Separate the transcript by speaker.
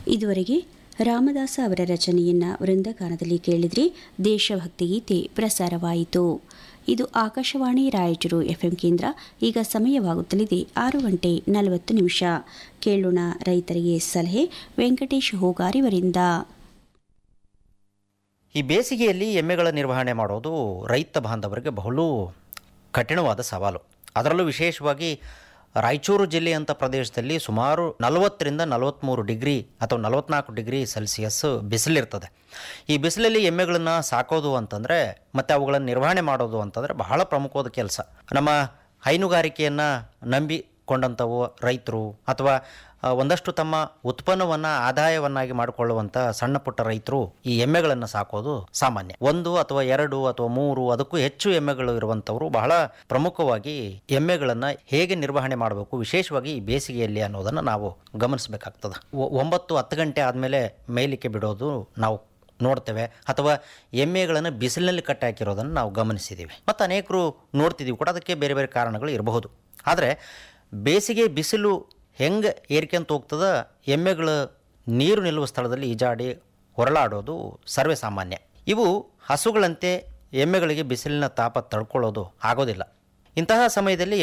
Speaker 1: ಇದುವರೆಗೆ ರಾಮದಾಸ ಅವರ ರಚನೆಯನ್ನ ವೃಂದಗಾನದಲ್ಲಿ ಕೇಳಿದ್ರಿ ದೇಶಭಕ್ತಿ ಗೀತೆ ಪ್ರಸಾರವಾಯಿತು ಇದು ಆಕಾಶವಾಣಿ ರಾಯಚೂರು ಎಫ್ಎಂ ಕೇಂದ್ರ ಈಗ ಸಮಯವಾಗುತ್ತಲಿದೆ ಆರು ಗಂಟೆ ನಲವತ್ತು ನಿಮಿಷ ಕೇಳೋಣ ರೈತರಿಗೆ ಸಲಹೆ ವೆಂಕಟೇಶ್ ಹೋಗಾರಿವರಿಂದ
Speaker 2: ಈ ಬೇಸಿಗೆಯಲ್ಲಿ ಎಮ್ಮೆಗಳ ನಿರ್ವಹಣೆ ಮಾಡೋದು ರೈತ ಬಾಂಧವರಿಗೆ ಬಹಳ ಕಠಿಣವಾದ ಸವಾಲು ಅದರಲ್ಲೂ ವಿಶೇಷವಾಗಿ ರಾಯಚೂರು ಜಿಲ್ಲೆಯಂಥ ಪ್ರದೇಶದಲ್ಲಿ ಸುಮಾರು ನಲವತ್ತರಿಂದ ನಲವತ್ತ್ಮೂರು ಡಿಗ್ರಿ ಅಥವಾ ನಲವತ್ನಾಲ್ಕು ಡಿಗ್ರಿ ಸೆಲ್ಸಿಯಸ್ ಬಿಸಿಲಿರ್ತದೆ ಈ ಬಿಸಿಲಲ್ಲಿ ಎಮ್ಮೆಗಳನ್ನು ಸಾಕೋದು ಅಂತಂದರೆ ಮತ್ತು ಅವುಗಳನ್ನು ನಿರ್ವಹಣೆ ಮಾಡೋದು ಅಂತಂದರೆ ಬಹಳ ಪ್ರಮುಖವಾದ ಕೆಲಸ ನಮ್ಮ ಹೈನುಗಾರಿಕೆಯನ್ನು ನಂಬಿಕೊಂಡಂಥವು ರೈತರು ಅಥವಾ ಆ, ಒಂದಷ್ಟು ತಮ್ಮ ಉತ್ಪನ್ನವನ್ನು ಆದಾಯವನ್ನಾಗಿ ಮಾಡಿಕೊಳ್ಳುವಂಥ ಸಣ್ಣ ಪುಟ್ಟ ರೈತರು ಈ ಎಮ್ಮೆಗಳನ್ನು ಸಾಕೋದು ಸಾಮಾನ್ಯ ಒಂದು ಅಥವಾ ಎರಡು ಅಥವಾ ಮೂರು ಅದಕ್ಕೂ ಹೆಚ್ಚು ಎಮ್ಮೆಗಳು ಇರುವಂಥವರು ಬಹಳ ಪ್ರಮುಖವಾಗಿ ಎಮ್ಮೆಗಳನ್ನು ಹೇಗೆ ನಿರ್ವಹಣೆ ಮಾಡಬೇಕು ವಿಶೇಷವಾಗಿ ಈ ಬೇಸಿಗೆಯಲ್ಲಿ ಅನ್ನೋದನ್ನು ನಾವು ಗಮನಿಸಬೇಕಾಗ್ತದೆ ಒಂಬತ್ತು ಹತ್ತು ಗಂಟೆ ಆದಮೇಲೆ ಮೇಯ್ಲಿಕ್ಕೆ ಬಿಡೋದು ನಾವು ನೋಡ್ತೇವೆ ಅಥವಾ ಎಮ್ಮೆಗಳನ್ನು ಬಿಸಿಲಿನಲ್ಲಿ ಕಟ್ಟಿ ಹಾಕಿರೋದನ್ನು ನಾವು ಗಮನಿಸಿದ್ದೀವಿ ಮತ್ತು ಅನೇಕರು ನೋಡ್ತಿದ್ದೀವಿ ಕೂಡ ಅದಕ್ಕೆ ಬೇರೆ ಬೇರೆ ಕಾರಣಗಳು ಇರಬಹುದು ಆದರೆ ಬೇಸಿಗೆ ಬಿಸಿಲು ಹೆಂಗೆ ಏರ್ಕೊಂತ ಹೋಗ್ತದ ಎಮ್ಮೆಗಳು ನೀರು ನಿಲ್ಲುವ ಸ್ಥಳದಲ್ಲಿ ಈಜಾಡಿ ಹೊರಳಾಡೋದು ಸರ್ವೇ ಸಾಮಾನ್ಯ ಇವು ಹಸುಗಳಂತೆ ಎಮ್ಮೆಗಳಿಗೆ ಬಿಸಿಲಿನ ತಾಪ ತಡ್ಕೊಳ್ಳೋದು ಆಗೋದಿಲ್ಲ ಇಂತಹ ಸಮಯದಲ್ಲಿ